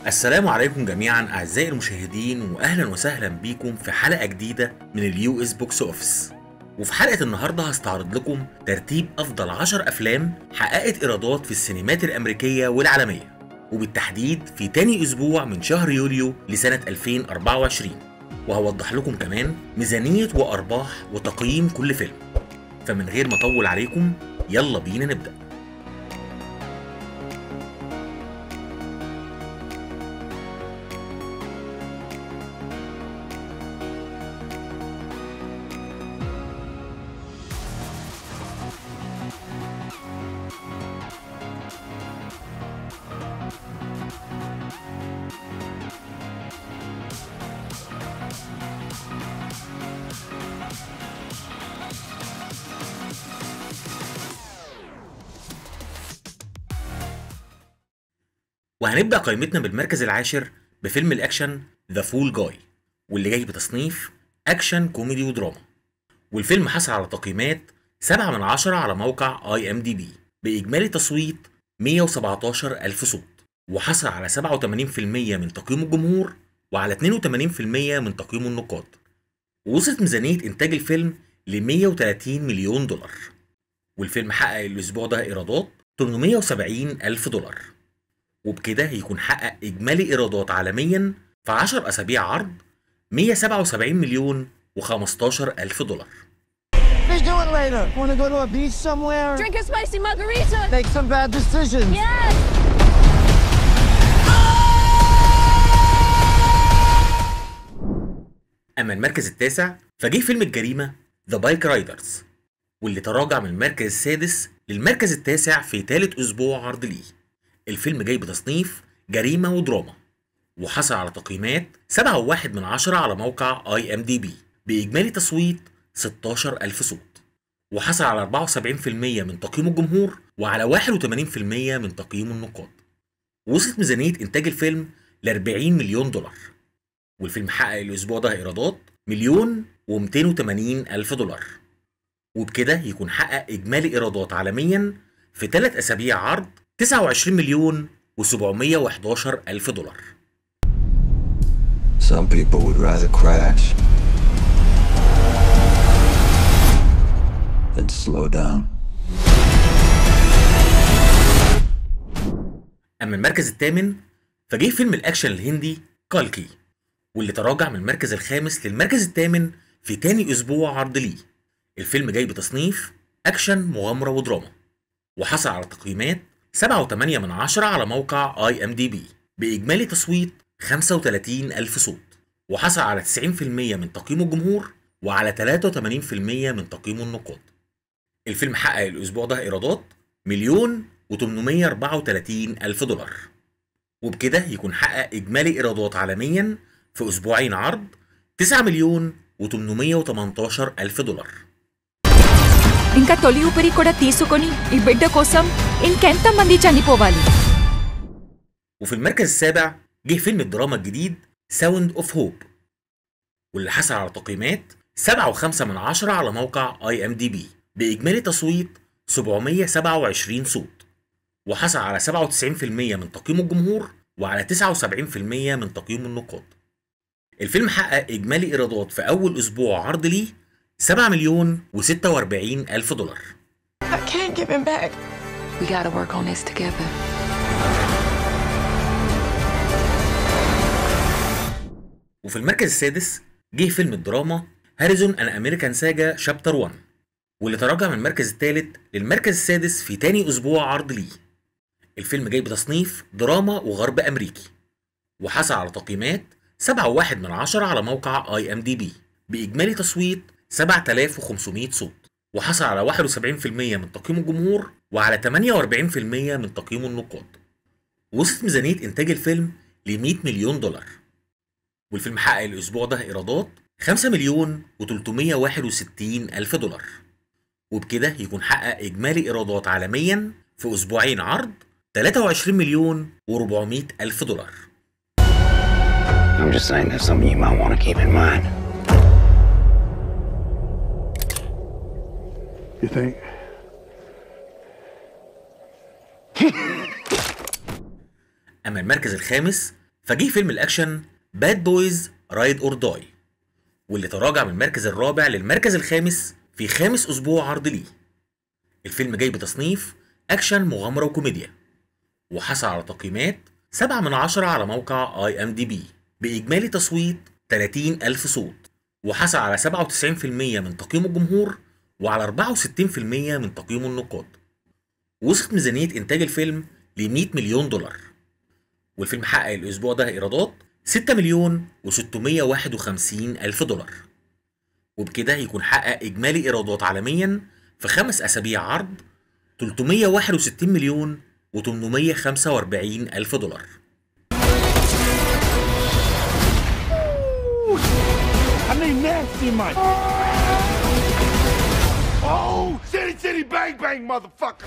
السلام عليكم جميعا اعزائي المشاهدين واهلا وسهلا بيكم في حلقه جديده من اليو اس بوكس اوفيس وفي حلقه النهارده هستعرض لكم ترتيب افضل 10 افلام حققت ايرادات في السينمات الامريكيه والعالميه وبالتحديد في تاني اسبوع من شهر يوليو لسنه 2024 وهوضح لكم كمان ميزانيه وارباح وتقييم كل فيلم فمن غير ما اطول عليكم يلا بينا نبدا وهنبدأ قائمتنا بالمركز العاشر بفيلم الأكشن ذا فول جاي واللي جاي بتصنيف أكشن كوميدي ودراما والفيلم حصل على تقييمات 7 من 10 على موقع اي ام دي بي بإجمالي تصويت 117 ألف صوت وحصل على 87% من تقييم الجمهور وعلى 82% من تقييم النقاد ووصلت ميزانية إنتاج الفيلم ل 130 مليون دولار والفيلم حقق الأسبوع ده إيرادات 870 ألف دولار وبكده يكون حقق إجمالي إيرادات عالميا في 10 أسابيع عرض 177 مليون و15 ألف دولار Let's do it later. Want to go to a beach somewhere? Drink a spicy margarita. Make some bad decisions. Yes. أما المركز التاسع فجه فيلم الجريمة ذا بايك رايدرز واللي تراجع من المركز السادس للمركز التاسع في ثالث أسبوع عرض ليه الفيلم جاي بتصنيف جريمة ودراما وحصل على تقييمات 7.1 من عشرة على موقع اي ام دي بي بإجمالي تصويت 16 ألف صوت وحصل على 74% من تقييم الجمهور وعلى 81% من تقييم النقاد وصلت ميزانية إنتاج الفيلم ل 40 مليون دولار والفيلم حقق الأسبوع ده إيرادات مليون و280 ألف دولار وبكده يكون حقق إجمالي إيرادات عالميا في ثلاث أسابيع عرض 29 مليون و711 ألف دولار Some people would rather crash than slow down. أما المركز الثامن فجه فيلم الأكشن الهندي كالكي واللي تراجع من المركز الخامس للمركز الثامن في تاني أسبوع عرض ليه الفيلم جاي بتصنيف أكشن مغامرة ودراما وحصل على تقييمات 7.8 من عشرة على موقع اي ام دي بي بإجمالي تصويت 35 ألف صوت وحصل على 90% من تقييم الجمهور وعلى 83% من تقييم النقاد الفيلم حقق الأسبوع ده إيرادات مليون و834 ألف دولار وبكده يكون حقق إجمالي إيرادات عالميا في أسبوعين عرض 9 مليون و818 ألف دولار ఇంకా తొలి ఊపిరి కూడా తీసుకొని ఈ బిడ్డ కోసం ఇంకెంత మంది చనిపోవాలి وفي المركز السابع جه فيلم الدراما الجديد ساوند اوف هوب واللي حصل على تقييمات 7.5 من عشرة على موقع اي ام دي بي بإجمالي تصويت 727 صوت وحصل على 97% من تقييم الجمهور وعلى 79% من تقييم النقاد الفيلم حقق إجمالي إيرادات في أول أسبوع عرض ليه 7 مليون و46 ألف دولار I can't give him back. We gotta work on this together. وفي المركز السادس جه فيلم الدراما هاريزون ان امريكان ساجا شابتر 1 واللي تراجع من المركز الثالث للمركز السادس في تاني اسبوع عرض ليه الفيلم جاي بتصنيف دراما وغرب امريكي وحصل على تقييمات 7.1 من عشرة على موقع اي ام دي بي باجمالي تصويت 7500 صوت وحصل على 71% من تقييم الجمهور وعلى 48% من تقييم النقاد وصلت ميزانية إنتاج الفيلم ل 100 مليون دولار والفيلم حقق الأسبوع ده إيرادات 5 مليون و361 ألف دولار وبكده يكون حقق إجمالي إيرادات عالميا في أسبوعين عرض 23 مليون و400 ألف دولار I'm just saying that's something you might want to keep in mind. You think? أما المركز الخامس فجه فيلم الاكشن باد بويز رايد اور داي واللي تراجع من المركز الرابع للمركز الخامس في خامس اسبوع عرض ليه الفيلم جاي بتصنيف اكشن مغامره وكوميديا وحصل على تقييمات 7 من 10 على موقع اي ام دي بي باجمالي تصويت 30 الف صوت وحصل على 97% من تقييم الجمهور وعلى 64% من تقييم النقاد وصلت ميزانية إنتاج الفيلم ل 100 مليون دولار والفيلم حقق الأسبوع ده إيرادات 6 مليون و651 ألف دولار وبكده يكون حقق إجمالي إيرادات عالميا في خمس أسابيع عرض 361 مليون و845 ألف دولار I mean nasty Mike. Oh, city, city, bang, bang, motherfucker.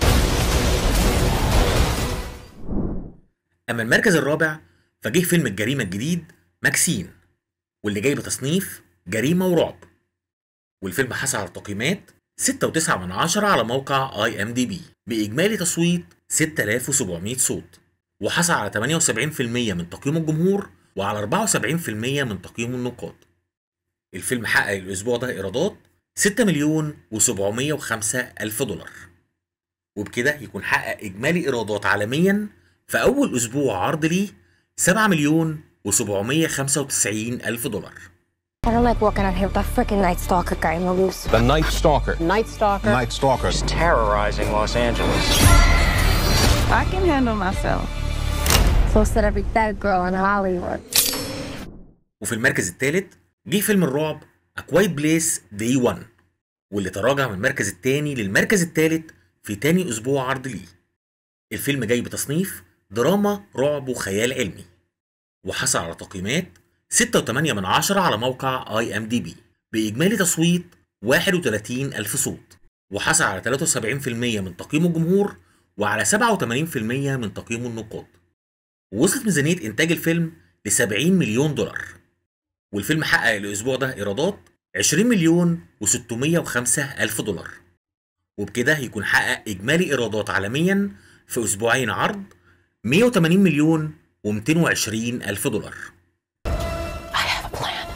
أما المركز الرابع فجه فيلم الجريمة الجديد ماكسين واللي جاي بتصنيف جريمة ورعب والفيلم حصل على تقييمات 6.9 من عشرة على موقع اي ام دي بي بإجمالي تصويت 6700 صوت وحصل على 78% من تقييم الجمهور وعلى 74% من تقييم النقاد الفيلم حقق الأسبوع ده إيرادات 6 مليون و705 ألف دولار وبكده يكون حقق إجمالي إيرادات عالميا في أول أسبوع عرض ليه 7 مليون و795 ألف دولار I don't like walking out here with that freaking Night Stalker guy in the loose. The Night Stalker. Night Stalker? Night Stalker. terrorizing Los Angeles. I can handle myself. So said every dead girl in Hollywood. وفي المركز الثالث جه فيلم الرعب A Quiet Place Day 1 واللي تراجع من المركز الثاني للمركز الثالث في تاني أسبوع عرض ليه الفيلم جاي بتصنيف دراما رعب وخيال علمي وحصل على تقييمات 6.8 من عشرة على موقع اي ام دي بي بإجمالي تصويت 31 ألف صوت وحصل على 73% من تقييم الجمهور وعلى 87% من تقييم النقاد ووصلت ميزانية إنتاج الفيلم ل 70 مليون دولار والفيلم حقق الأسبوع ده إيرادات 20 مليون و605 ألف دولار وبكده يكون حقق إجمالي إيرادات عالميا في أسبوعين عرض 180 مليون و220 ألف دولار I have a plan.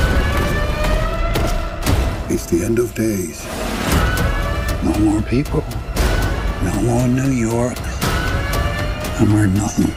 It's the end of days. No more people. No more New York. And we're nothing.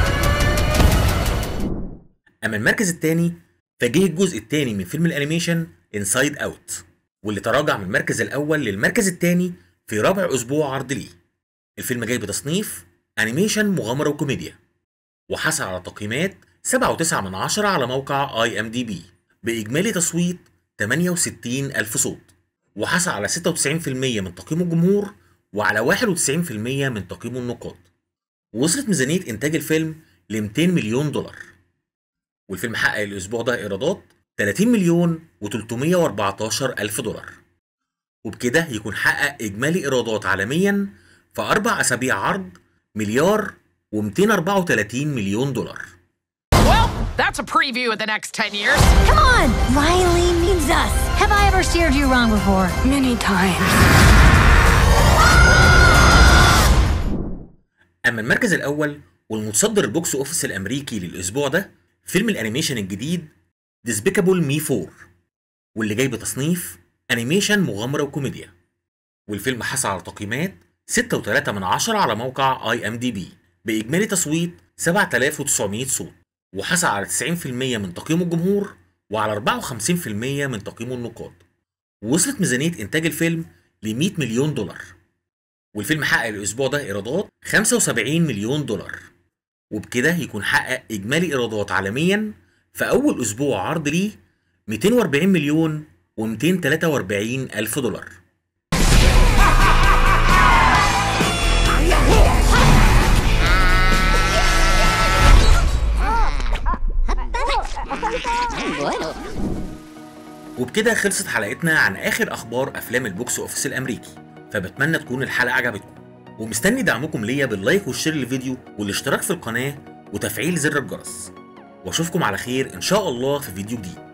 أما المركز الثاني فجه الجزء الثاني من فيلم الأنيميشن انسايد أوت واللي تراجع من المركز الأول للمركز الثاني في رابع أسبوع عرض ليه الفيلم جاي بتصنيف أنيميشن مغامرة وكوميديا وحصل على تقييمات 7.9 من عشرة على موقع اي ام دي بي بإجمالي تصويت 68 ألف صوت وحصل على 96% من تقييم الجمهور وعلى 91% من تقييم النقاد وصلت ميزانية إنتاج الفيلم ل 200 مليون دولار والفيلم حقق الأسبوع ده إيرادات 30 مليون و314 ألف دولار وبكده يكون حقق إجمالي إيرادات عالميا في أربع أسابيع عرض مليار و234 مليون دولار Well, that's a preview of the next 10 years. Come on! Riley needs us. Have I ever steered you wrong before? Many times. أما المركز الأول والمتصدر البوكس أوفيس الأمريكي للأسبوع ده فيلم الأنيميشن الجديد ديسبيكابل مي 4 واللي جاي بتصنيف أنيميشن مغامرة وكوميديا والفيلم حصل على تقييمات 6.3 من عشرة على موقع اي ام دي بي بإجمالي تصويت 7900 صوت وحصل على 90% من تقييم الجمهور وعلى 54% من تقييم النقاد ووصلت ميزانية إنتاج الفيلم ل 100 مليون دولار والفيلم حقق الأسبوع ده إيرادات 75 مليون دولار وبكده يكون حقق إجمالي إيرادات عالميا في أول أسبوع عرض ليه 240 مليون و243 ألف دولار وبكده خلصت حلقتنا عن آخر أخبار أفلام البوكس أوفيس الأمريكي فبتمنى تكون الحلقة عجبتكم ومستني دعمكم ليا باللايك والشير للفيديو والاشتراك في القناة وتفعيل زر الجرس واشوفكم على خير ان شاء الله في فيديو جديد